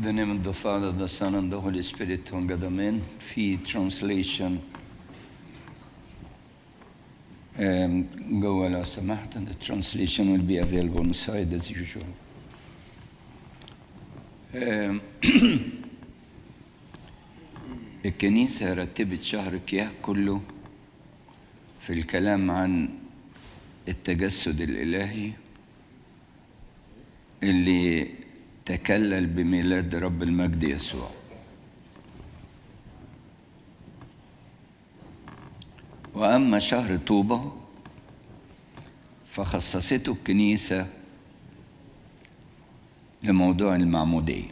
the name of the Father, the Son, and the Holy Spirit, one God, Amen. في translation um, جوه لو سمحت and the translation will be available on the side as usual. Um, الكنيسة رتبت شهر كياه كله في الكلام عن التجسد الإلهي اللي تكلل بميلاد رب المجد يسوع وأما شهر طوبة فخصصته الكنيسة لموضوع المعمودية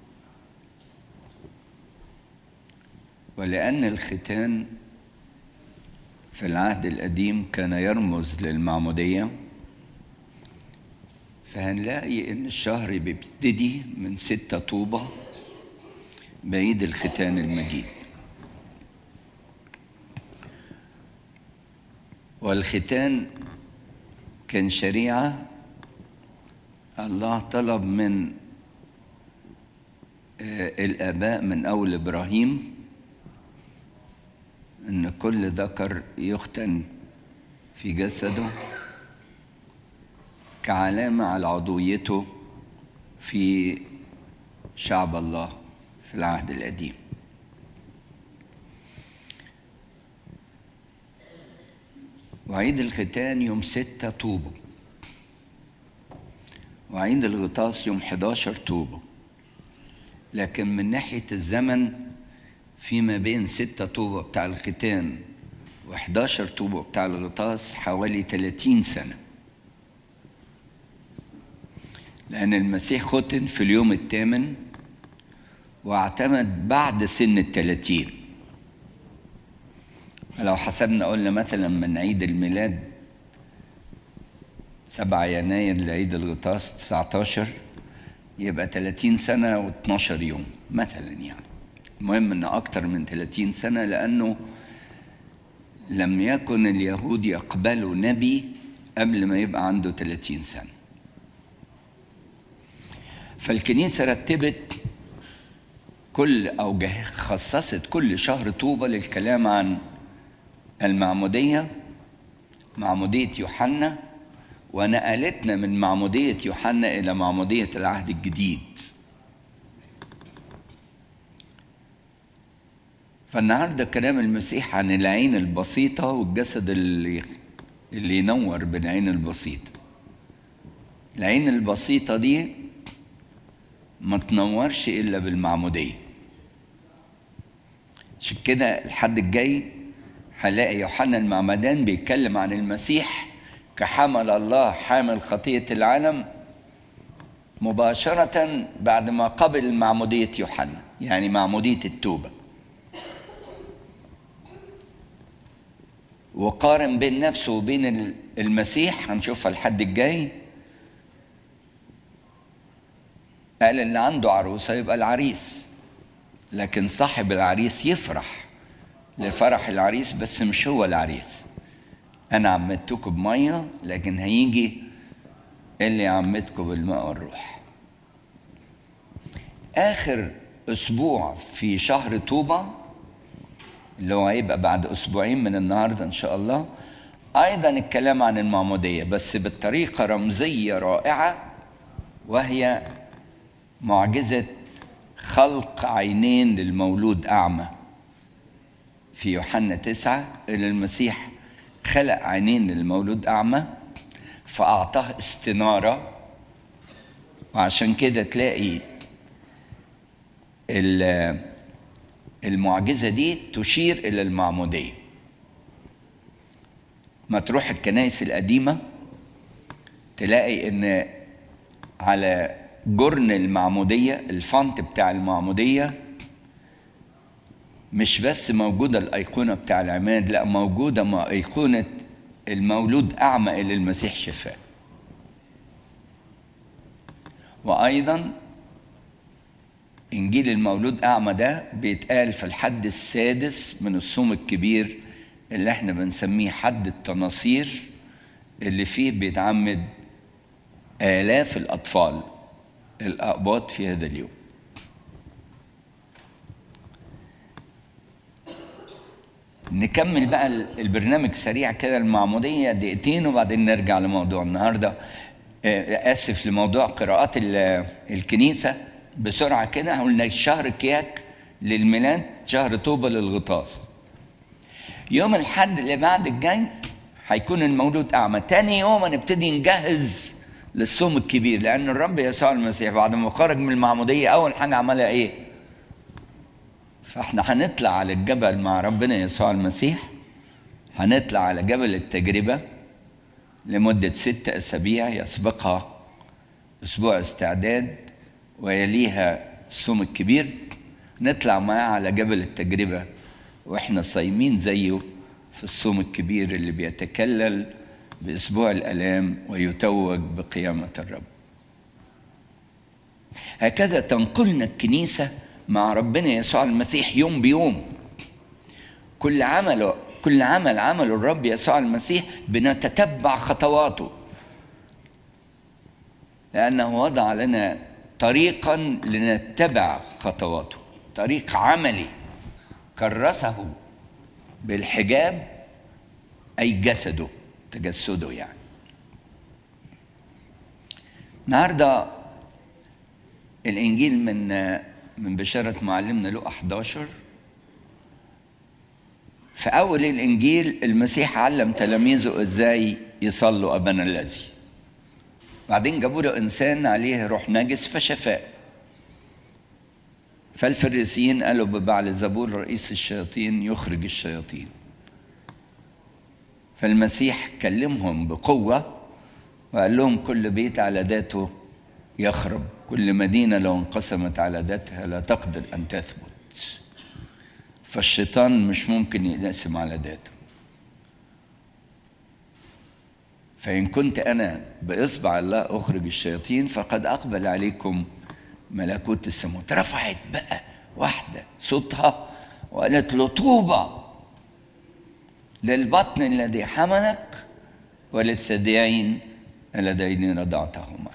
ولأن الختان في العهد القديم كان يرمز للمعمودية فهنلاقي إن الشهر بيبتدي من ستة طوبة بعيد الختان المجيد والختان كان شريعة الله طلب من الآباء من أول إبراهيم ان كل ذكر يختن في جسده كعلامه على عضويته في شعب الله في العهد القديم وعيد الختان يوم ستة طوبة وعيد الغطاس يوم 11 طوبة لكن من ناحية الزمن فيما بين ستة طوبة بتاع الختان و11 طوبة بتاع الغطاس حوالي 30 سنة لأن المسيح ختن في اليوم الثامن واعتمد بعد سن الثلاثين لو حسبنا قلنا مثلا من عيد الميلاد 7 يناير لعيد الغطاس 19 يبقى 30 سنة و12 يوم مثلا يعني المهم انه اكتر من 30 سنه لانه لم يكن اليهود يقبلوا نبي قبل ما يبقى عنده 30 سنه فالكنيسه رتبت كل او خصصت كل شهر طوبه للكلام عن المعموديه معموديه يوحنا ونقلتنا من معموديه يوحنا الى معموديه العهد الجديد فالنهارده كلام المسيح عن العين البسيطة والجسد اللي اللي ينور بالعين البسيطة. العين البسيطة دي ما تنورش إلا بالمعمودية. عشان كده الحد الجاي هلاقي يوحنا المعمدان بيتكلم عن المسيح كحمل الله حامل خطية العالم مباشرة بعد ما قبل معمودية يوحنا يعني معمودية التوبة. وقارن بين نفسه وبين المسيح هنشوفها الحد الجاي قال اللي عنده عروسه يبقى العريس لكن صاحب العريس يفرح لفرح العريس بس مش هو العريس انا عمدتكم بميه لكن هيجي اللي عمدكم بالماء والروح اخر اسبوع في شهر طوبه اللي هو هيبقى بعد اسبوعين من النهارده ان شاء الله ايضا الكلام عن المعموديه بس بالطريقه رمزيه رائعه وهي معجزه خلق عينين للمولود اعمى في يوحنا تسعة اللي المسيح خلق عينين للمولود أعمى فأعطاه استنارة وعشان كده تلاقي المعجزة دي تشير إلى المعمودية ما تروح الكنائس القديمة تلاقي إن على جرن المعمودية الفونت بتاع المعمودية مش بس موجودة الأيقونة بتاع العماد لا موجودة ما أيقونة المولود أعمى اللي المسيح شفاه وأيضا إنجيل المولود أعمى ده بيتقال في الحد السادس من الصوم الكبير اللي احنا بنسميه حد التناصير اللي فيه بيتعمد آلاف الأطفال الأقباط في هذا اليوم نكمل بقى البرنامج سريع كده المعمودية دقيقتين وبعدين نرجع لموضوع النهاردة آسف لموضوع قراءات الكنيسة بسرعة كده قلنا شهر كياك للميلاد شهر طوبة للغطاس يوم الحد اللي بعد الجاي هيكون المولود أعمى تاني يوم هنبتدي نجهز للصوم الكبير لأن الرب يسوع المسيح بعد ما خرج من المعمودية أول حاجة عملها إيه؟ فاحنا هنطلع على الجبل مع ربنا يسوع المسيح هنطلع على جبل التجربة لمدة ستة أسابيع يسبقها أسبوع استعداد ويليها الصوم الكبير نطلع معاه على جبل التجربة وإحنا صايمين زيه في الصوم الكبير اللي بيتكلل بأسبوع الآلام ويتوج بقيامة الرب هكذا تنقلنا الكنيسة مع ربنا يسوع المسيح يوم بيوم كل عمله كل عمل عمله الرب يسوع المسيح بنتتبع خطواته لأنه وضع لنا طريقا لنتبع خطواته طريق عملي كرسه بالحجاب أي جسده تجسده يعني النهارده الإنجيل من من بشارة معلمنا لقى 11 في أول الإنجيل المسيح علم تلاميذه إزاي يصلوا أبانا الذي بعدين جابوا له إنسان عليه روح نجس فشفاه فالفريسيين قالوا ببعل زبور رئيس الشياطين يخرج الشياطين فالمسيح كلمهم بقوة وقال لهم كل بيت على ذاته يخرب كل مدينة لو انقسمت على ذاتها لا تقدر أن تثبت فالشيطان مش ممكن ينقسم على ذاته فإن كنت أنا بإصبع الله أخرج الشياطين فقد أقبل عليكم ملكوت السماوات رفعت بقى واحدة صوتها وقالت له طوبى للبطن الذي حملك وللثديين اللذين رضعتهما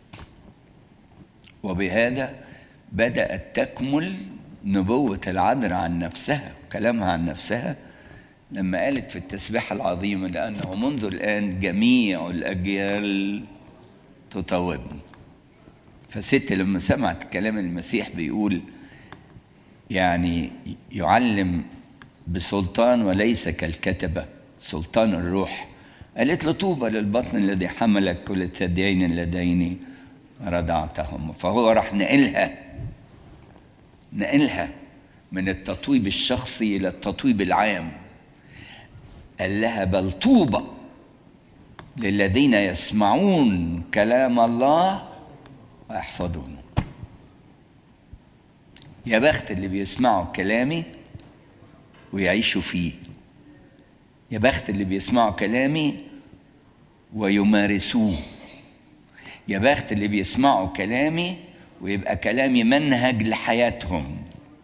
وبهذا بدأت تكمل نبوة العذراء عن نفسها وكلامها عن نفسها لما قالت في التسبيحة العظيمة لأنه منذ الآن جميع الأجيال تطوبني فست لما سمعت كلام المسيح بيقول يعني يعلم بسلطان وليس كالكتبة سلطان الروح قالت له طوبى للبطن الذي حملك وللثديين اللذين رضعتهم فهو راح نقلها نقلها من التطويب الشخصي إلى التطويب العام قال لها بل طوبى للذين يسمعون كلام الله ويحفظونه يا بخت اللي بيسمعوا كلامي ويعيشوا فيه يا بخت اللي بيسمعوا كلامي ويمارسوه يا بخت اللي بيسمعوا كلامي ويبقى كلامي منهج لحياتهم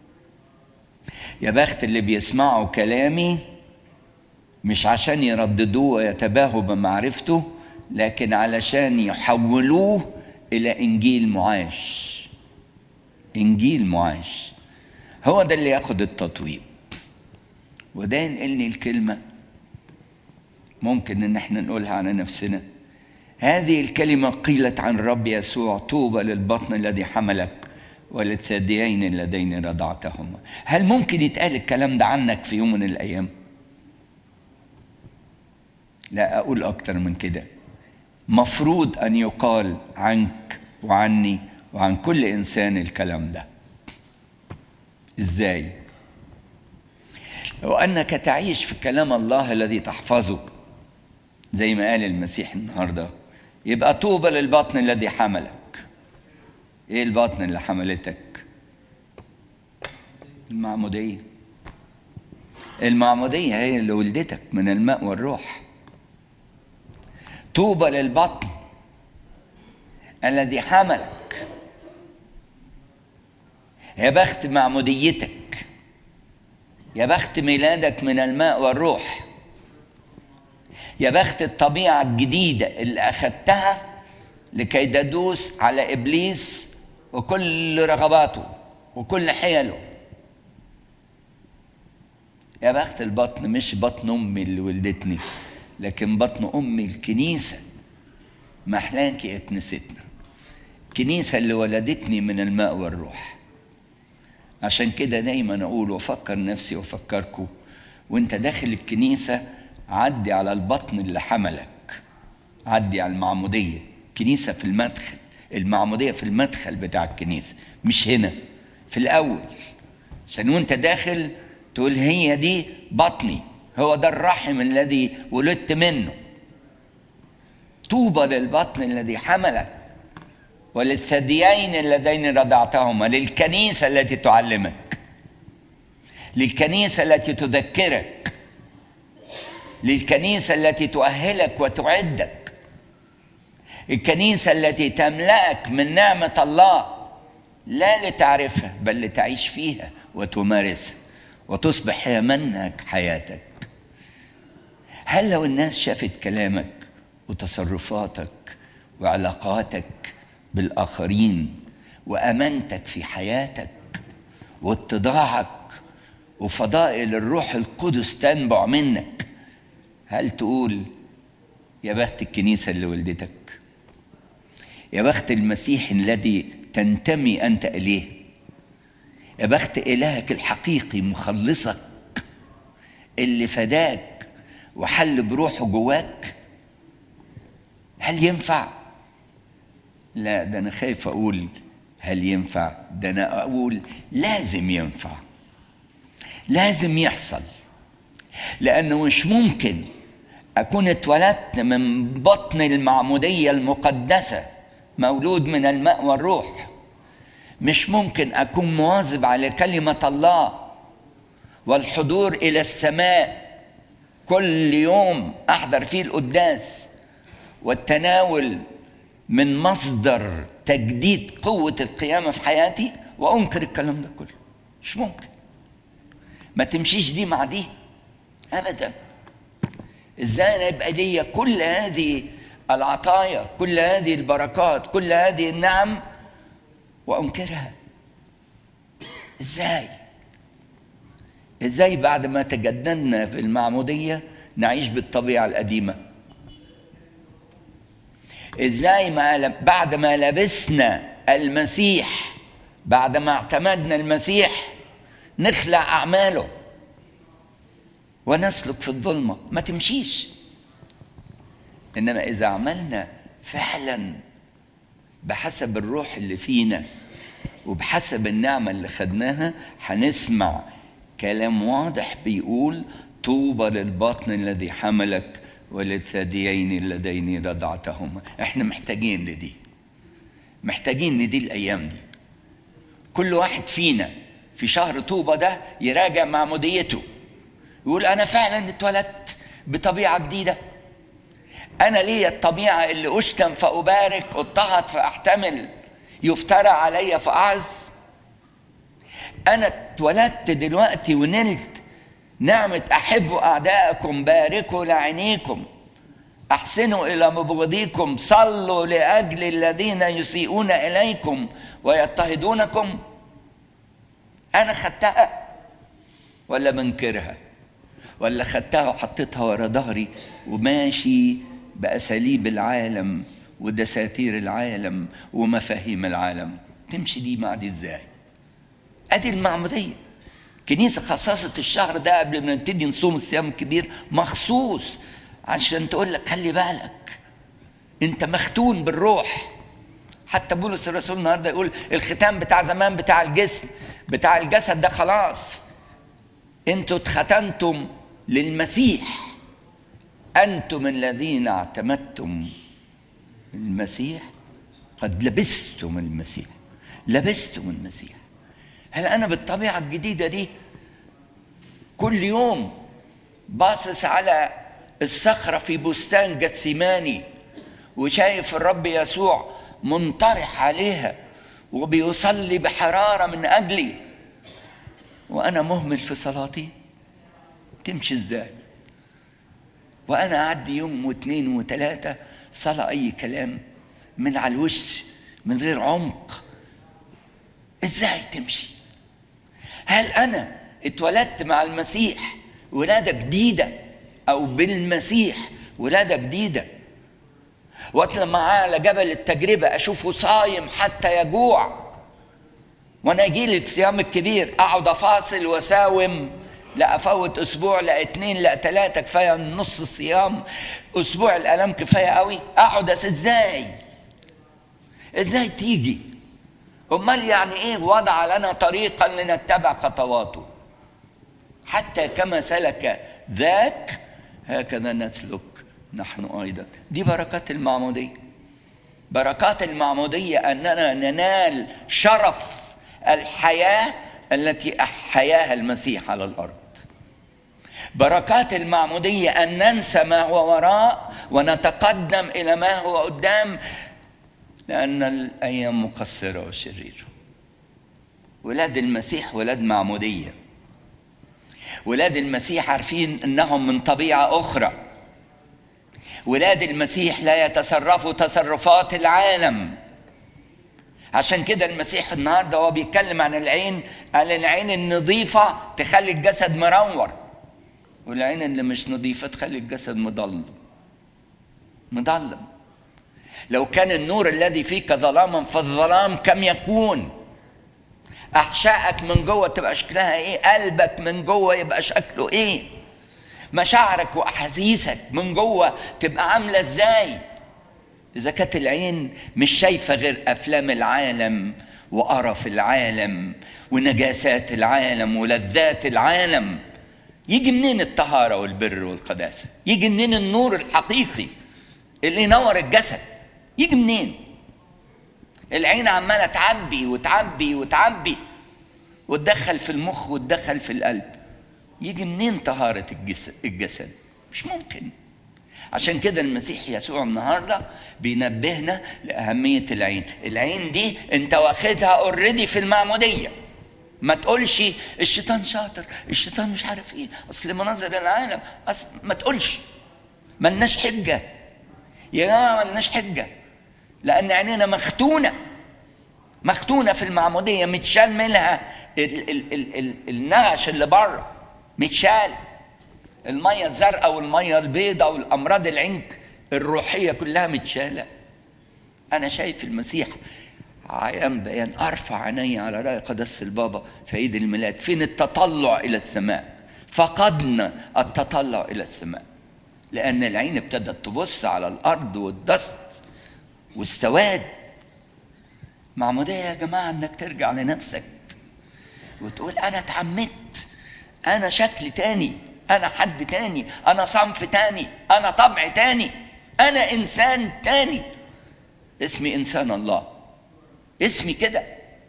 يا بخت اللي بيسمعوا كلامي مش عشان يرددوه ويتباهوا بمعرفته لكن علشان يحولوه الى انجيل معاش انجيل معاش هو ده اللي ياخد التطويب وده ينقلني الكلمه ممكن ان احنا نقولها على نفسنا هذه الكلمه قيلت عن الرب يسوع طوبى للبطن الذي حملك وللثديين اللذين رضعتهما هل ممكن يتقال الكلام ده عنك في يوم من الايام لا اقول اكتر من كده مفروض ان يقال عنك وعني وعن كل انسان الكلام ده ازاي لو انك تعيش في كلام الله الذي تحفظه زي ما قال المسيح النهارده يبقى طوبى للبطن الذي حملك ايه البطن اللي حملتك المعموديه المعموديه هي اللي ولدتك من الماء والروح طوبى للبطن الذي حملك يا بخت معموديتك يا بخت ميلادك من الماء والروح يا بخت الطبيعة الجديدة اللي أخدتها لكي تدوس على إبليس وكل رغباته وكل حيله يا بخت البطن مش بطن امي اللي ولدتني لكن بطن امي الكنيسه محلاك يا كنيستنا الكنيسه اللي ولدتني من الماء والروح عشان كده دايما اقول وافكر نفسي وافكركم وانت داخل الكنيسه عدي على البطن اللي حملك عدي على المعموديه كنيسه في المدخل المعموديه في المدخل بتاع الكنيسه مش هنا في الاول عشان وانت داخل تقول هي دي بطني هو ده الرحم الذي ولدت منه طوبى للبطن الذي حملك وللثديين اللذين رضعتهما للكنيسه التي تعلمك للكنيسه التي تذكرك للكنيسه التي تؤهلك وتعدك الكنيسه التي تملاك من نعمه الله لا لتعرفها بل لتعيش فيها وتمارسها وتصبح هي منهج حياتك هل لو الناس شافت كلامك وتصرفاتك وعلاقاتك بالاخرين وامانتك في حياتك واتضاعك وفضائل الروح القدس تنبع منك هل تقول يا بخت الكنيسه اللي ولدتك يا بخت المسيح الذي تنتمي انت اليه يا بخت الهك الحقيقي مخلصك اللي فداك وحل بروحه جواك هل ينفع لا ده انا خايف اقول هل ينفع ده انا اقول لازم ينفع لازم يحصل لانه مش ممكن اكون اتولدت من بطن المعموديه المقدسه مولود من الماء والروح مش ممكن اكون مواظب على كلمه الله والحضور الى السماء كل يوم احضر فيه القداس والتناول من مصدر تجديد قوه القيامه في حياتي وانكر الكلام ده كله مش ممكن ما تمشيش دي مع دي ابدا ازاي انا يبقى ليا كل هذه العطايا كل هذه البركات كل هذه النعم وانكرها ازاي ازاي بعد ما تجددنا في المعموديه نعيش بالطبيعه القديمه ازاي ما بعد ما لبسنا المسيح بعد ما اعتمدنا المسيح نخلع اعماله ونسلك في الظلمه ما تمشيش انما اذا عملنا فعلا بحسب الروح اللي فينا وبحسب النعمه اللي خدناها هنسمع كلام واضح بيقول طوبى للبطن الذي حملك وللثديين اللذين رضعتهما احنا محتاجين لدي محتاجين لدي الايام دي كل واحد فينا في شهر طوبى ده يراجع معموديته يقول انا فعلا اتولدت بطبيعه جديده انا ليا الطبيعه اللي اشتم فابارك اضطهد فاحتمل يفترى علي فاعز انا اتولدت دلوقتي ونلت نعمة أحبوا أعداءكم باركوا لعينيكم أحسنوا إلى مبغضيكم صلوا لأجل الذين يسيئون إليكم ويضطهدونكم أنا خدتها ولا بنكرها ولا خدتها وحطيتها ورا ظهري وماشي بأساليب العالم ودساتير العالم ومفاهيم العالم تمشي دي مع دي ازاي ادي المعموديه كنيسة خصصت الشهر ده قبل ما نبتدي نصوم الصيام الكبير مخصوص عشان تقول لك خلي بالك انت مختون بالروح حتى بولس الرسول النهارده يقول الختام بتاع زمان بتاع الجسم بتاع الجسد ده خلاص انتوا اتختنتم للمسيح انتم الذين اعتمدتم المسيح قد لبستم المسيح لبستم المسيح هل انا بالطبيعه الجديده دي كل يوم باصص على الصخره في بستان جثماني وشايف الرب يسوع منطرح عليها وبيصلي بحراره من اجلي وانا مهمل في صلاتي تمشي ازاي وانا اعدي يوم واثنين وثلاثه صلاه اي كلام من على الوش من غير عمق ازاي تمشي هل انا اتولدت مع المسيح ولادة جديدة أو بالمسيح ولادة جديدة واطلع معاه على جبل التجربة أشوفه صايم حتى يجوع وأنا يجي لي الصيام الكبير أقعد أفاصل وأساوم لا أفوت أسبوع لا اتنين لا تلاتة كفاية نص الصيام أسبوع الآلام كفاية قوي أقعد أس إزاي إزاي تيجي أمال يعني إيه وضع لنا طريقا لنتبع خطواته حتى كما سلك ذاك هكذا نسلك نحن ايضا دي بركات المعموديه بركات المعموديه اننا ننال شرف الحياه التي احياها المسيح على الارض بركات المعموديه ان ننسى ما هو وراء ونتقدم الى ما هو قدام لان الايام مقصره وشريره ولاد المسيح ولاد معموديه ولاد المسيح عارفين انهم من طبيعه اخرى ولاد المسيح لا يتصرفوا تصرفات العالم عشان كده المسيح النهارده وهو بيتكلم عن العين قال العين النظيفه تخلي الجسد منور والعين اللي مش نظيفه تخلي الجسد مضلم مضلم لو كان النور الذي فيك ظلاما فالظلام كم يكون احشائك من جوه تبقى شكلها ايه قلبك من جوه يبقى شكله ايه مشاعرك واحاسيسك من جوه تبقى عامله ازاي اذا كانت العين مش شايفه غير افلام العالم وقرف العالم ونجاسات العالم ولذات العالم يجي منين الطهاره والبر والقداسه يجي منين النور الحقيقي اللي ينور الجسد يجي منين العين عماله تعبي وتعبي وتعبي وتدخل في المخ وتدخل في القلب يجي منين طهارة الجسد, الجسد مش ممكن عشان كده المسيح يسوع النهارده بينبهنا لأهمية العين العين دي انت واخدها اوريدي في المعمودية ما تقولش الشيطان شاطر الشيطان مش عارف ايه اصل مناظر العالم أصل ما تقولش ملناش حجة يا جماعة ملناش حجة لأن عينينا مختونة مختونة في المعمودية متشال منها ال ال ال ال النغش اللي بره متشال المية الزرقاء والمية البيضاء والأمراض العين الروحية كلها متشالة أنا شايف المسيح عيان بيان أرفع عيني على رأي قدس البابا في عيد الميلاد فين التطلع إلى السماء فقدنا التطلع إلى السماء لأن العين ابتدت تبص على الأرض والدست والسواد معمودية يا جماعة انك ترجع لنفسك وتقول انا اتعمدت انا شكل تاني انا حد تاني انا صنف تاني انا طبع تاني انا انسان تاني اسمي انسان الله اسمي كده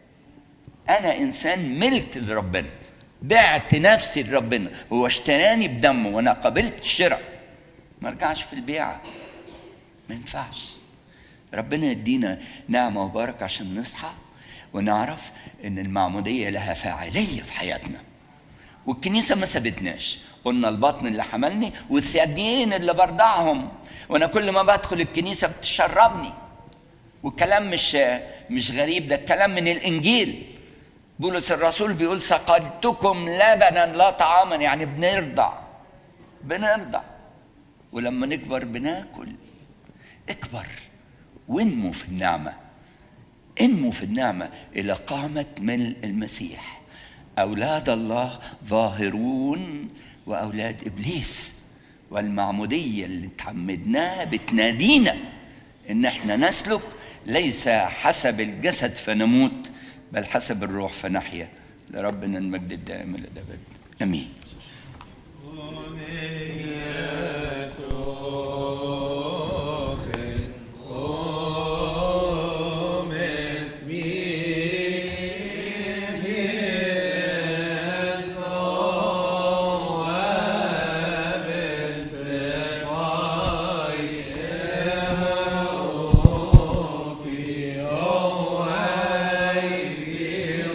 انا انسان ملك لربنا بعت نفسي لربنا هو اشتراني بدمه وانا قبلت الشراء ما ارجعش في البيعه ما ينفعش ربنا يدينا نعمة وبركة عشان نصحى ونعرف ان المعمودية لها فاعلية في حياتنا والكنيسة ما سابتناش قلنا البطن اللي حملني والثديين اللي برضعهم وانا كل ما بدخل الكنيسة بتشربني والكلام مش مش غريب ده الكلام من الانجيل بولس الرسول بيقول سقلتكم لبنا لا طعاما يعني بنرضع بنرضع ولما نكبر بناكل اكبر وانمو في النعمة انمو في النعمة إلى قامة من المسيح أولاد الله ظاهرون وأولاد إبليس والمعمودية اللي تعمدناها بتنادينا إن احنا نسلك ليس حسب الجسد فنموت بل حسب الروح فنحيا لربنا المجد الدائم إلى الأبد آمين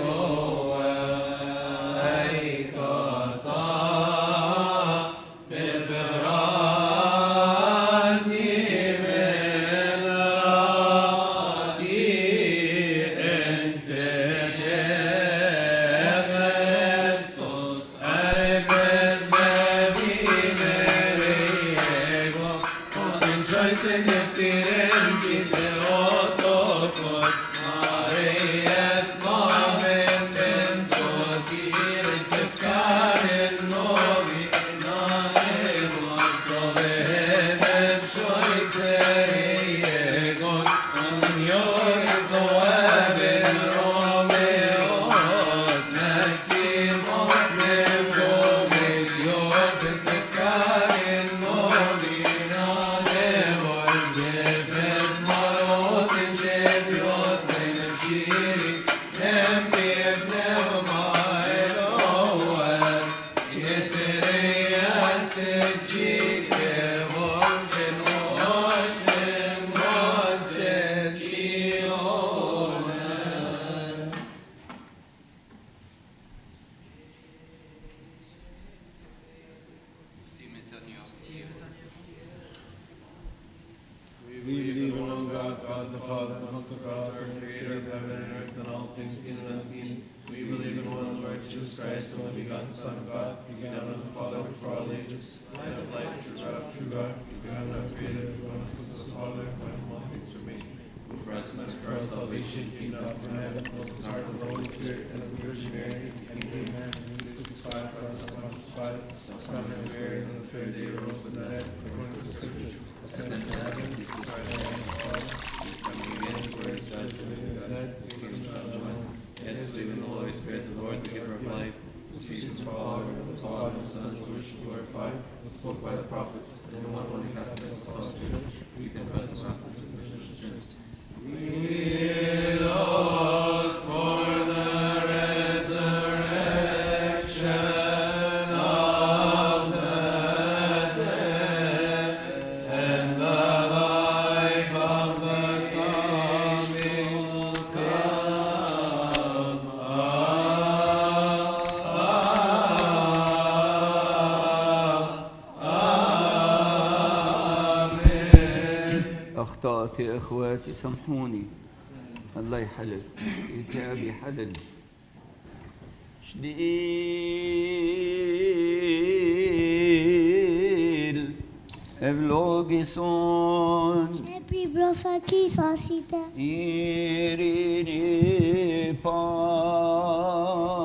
Yeah. things seen and unseen. We believe in one Lord Jesus Christ, the only begotten Son of God, begotten of the Father before all ages, light of light, true God of true God, begotten of created, one essence of the Father, by whom all things were made. Who for us meant for our salvation, came down from heaven, was incarnate of the Holy Spirit, and of the Virgin Mary, and became man, and he was crucified for us as Pontius Pilate, suffered and buried, and on the third day rose from the dead, according to the Scriptures, ascended to heaven, is seated at the right hand of the Father, he is coming again for his judge the living and the dead, his kingdom shall no end. Yes, believe in the Holy Spirit, the Lord, the giver of life, who speaks from the Father, the Father, and the Son, who is glorified, who spoke by the prophets, and in one holy Catholic Apostolic Church, we confess the sentence of remission of sins. We look for the resurrection of the dead and the life of the coming come. آمين أخطأت يا إخواتي سامحوني الله يحلل كتابي حلل شديل Ευλόγησον Happy prophecy Sasita. ειρήνη παν